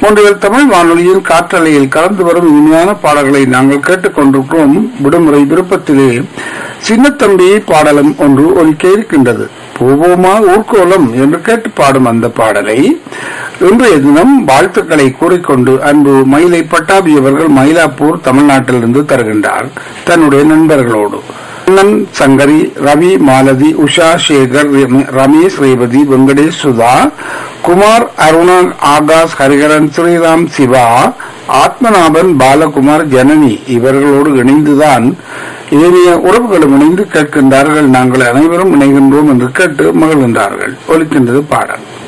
மூன்றுகள் தமிழ் வானொலியின் காற்றலையில் கலந்து வரும் இனிமையான பாடல்களை நாங்கள் கேட்டுக்கொண்டிருக்கிறோம் விடுமுறை விருப்பத்திலே சின்னத்தம்பி பாடலும் ஒன்று ஒலிக்க இருக்கின்றது பூவோமா ஊர்கோலம் என்று கேட்டு பாடும் அந்த பாடலை இன்றைய தினம் வாழ்த்துக்களை கூறிக்கொண்டு அன்பு மயிலை பட்டாபி அவர்கள் மயிலாப்பூர் தமிழ்நாட்டிலிருந்து தருகின்றார் தன்னுடைய நண்பர்களோடு அண்ணன் சங்கரி ரவி மாலதி உஷா சேகர் ரம- ரமேஷ் ரேவதி வெங்கடேஷ் சுதா குமார் அருணா ஆகாஷ் ஹரிகரன் ஸ்ரீராம் சிவா ஆத்மநாபன் பாலகுமார் ஜனனி இவர்களோடு இணைந்துதான் ஏனைய உறவுகளும் இணைந்து கேட்கின்றார்கள் நாங்கள் அனைவரும் இணைகின்றோம் என்று கேட்டு மகிழ்கின்றார்கள் ஒலிக்கின்றது பாடல்